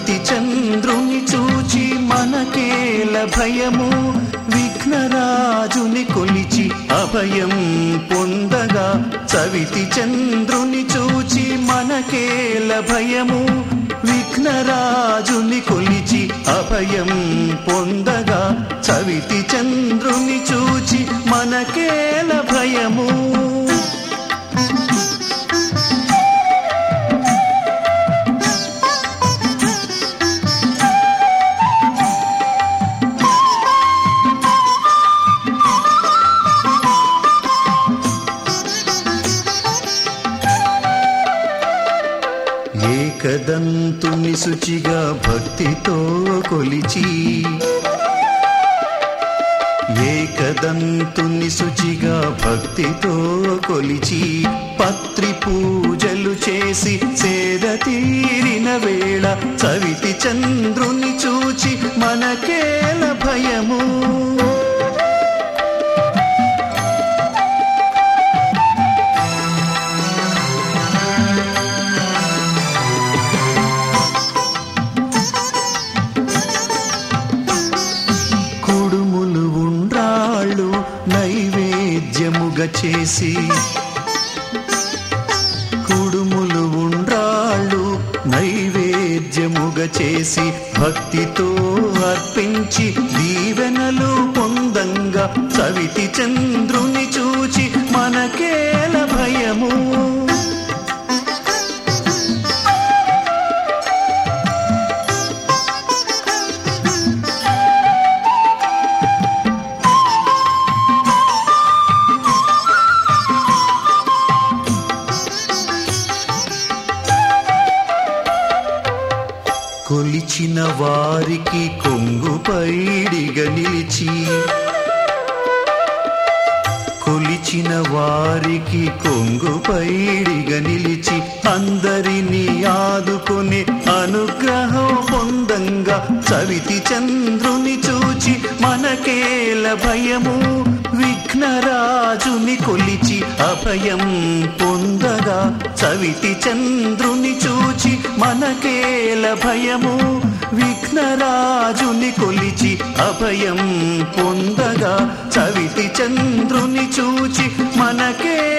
చవితి చంద్రుని చూచి మనకేల భయము విఘ్నరాజుని కొలిచి అభయం పొందగా చవితి చంద్రుని చూచి మనకేల భయము విఘ్నరాజుని కొలిచి అభయం పొందగా చవితి చంద్రుని చూచి మనకేల భయము ఏకదంతుని శుచిగా భక్తితో కొలిచి ఏకదంతుని శుచిగా భక్తితో కొలిచి పత్రి పూజలు చేసి సేద తీరిన వేళ చవితి చంద్రుని చూచి మనకేల భయము కుడుములు ఉండ్రాళ్ళు నైవేద్యముగా చేసి కుడుములు ఉండ్రాళ్ళు నైవేద్యముగా చేసి భక్తితో అర్పించి దీవెనలు పొందంగా చవితి చంద్రుని చూచి మనకేల భయము కొలిచిన వారికి కొంగు పైడిగా నిలిచి కొలిచిన వారికి కొంగు పైడిగా నిలిచి అందరినీ ఆదుకొని అనుగ్రహం పొందంగా చవితి చంద్రుని చూచి మనకేల భయము విఘ్నరాజుని కొలిచి అభయం పొందగా చవితి చంద్రుని చూచి మనకేల భయము విఘ్నరాజుని కొలిచి అభయం పొందగా చవితి చంద్రుని చూచి మనకే